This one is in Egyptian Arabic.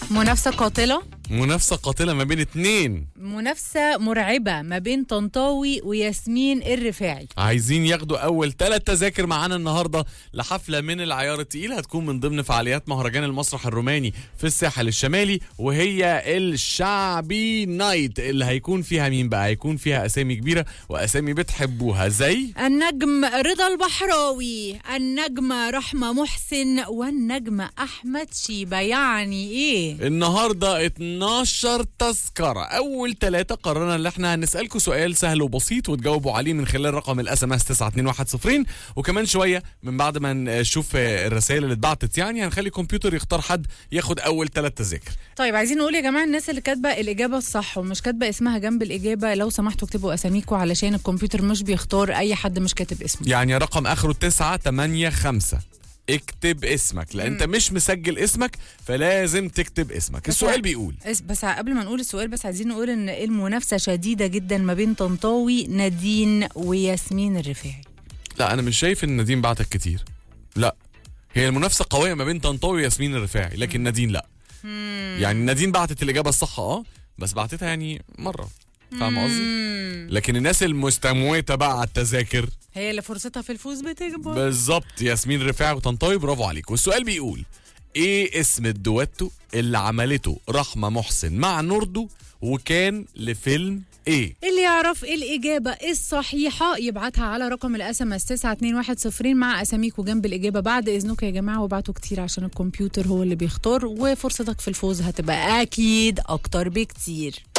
منافسة قاتلة منافسه قاتله ما بين اتنين منافسة مرعبة ما بين طنطاوي وياسمين الرفاعي عايزين ياخدوا اول ثلاث تذاكر معانا النهارده لحفله من العيار التقيل هتكون من ضمن فعاليات مهرجان المسرح الروماني في الساحل الشمالي وهي الشعبي نايت اللي هيكون فيها مين بقى هيكون فيها اسامي كبيره واسامي بتحبوها زي النجم رضا البحراوي النجم رحمة محسن والنجم أحمد شيبة يعني إيه النهارده 12 تذكره اول ثلاثه قررنا ان احنا هنسالكم سؤال سهل وبسيط وتجاوبوا عليه من خلال رقم الاس ام اس 92110 وكمان شويه من بعد ما نشوف الرسائل اللي اتبعتت يعني هنخلي الكمبيوتر يختار حد ياخد اول ثلاث تذاكر طيب عايزين نقول يا جماعة الناس اللي كاتبة الإجابة الصح ومش كاتبة اسمها جنب الإجابة لو سمحتوا اكتبوا أساميكم علشان الكمبيوتر مش بيختار أي حد مش كاتب اسمه يعني رقم اخره 985 اكتب اسمك لان انت مش مسجل اسمك فلازم تكتب اسمك السؤال بيقول بس- بس قبل ما نقول السؤال بس عايزين نقول ان المنافسه شديده جدا ما بين طنطاوي نادين وياسمين الرفاعي لا انا مش شايف ان نادين بعتك كتير لا هي المنافسه قويه ما بين طنطاوي وياسمين الرفاعي لكن نادين لا يعني نادين بعتت الاجابه الصح اه بس بعتتها يعني مره فاهم قصدي لكن الناس المستموته بقى على التذاكر هي اللي فرصتها في الفوز بتكبر بالظبط ياسمين رفاعي وطنطاوي برافو عليك والسؤال بيقول ايه اسم الدويتو اللي عملته رحمه محسن مع نوردو وكان لفيلم ايه اللي يعرف الإجابة الصحيحة يبعتها على رقم الاس ام اس 92110 مع أساميكوا جنب الإجابة بعد إذنكم يا جماعة وابعتوا كتير عشان الكمبيوتر هو اللي بيختار وفرصتك في الفوز هتبقى أكيد أكتر بكتير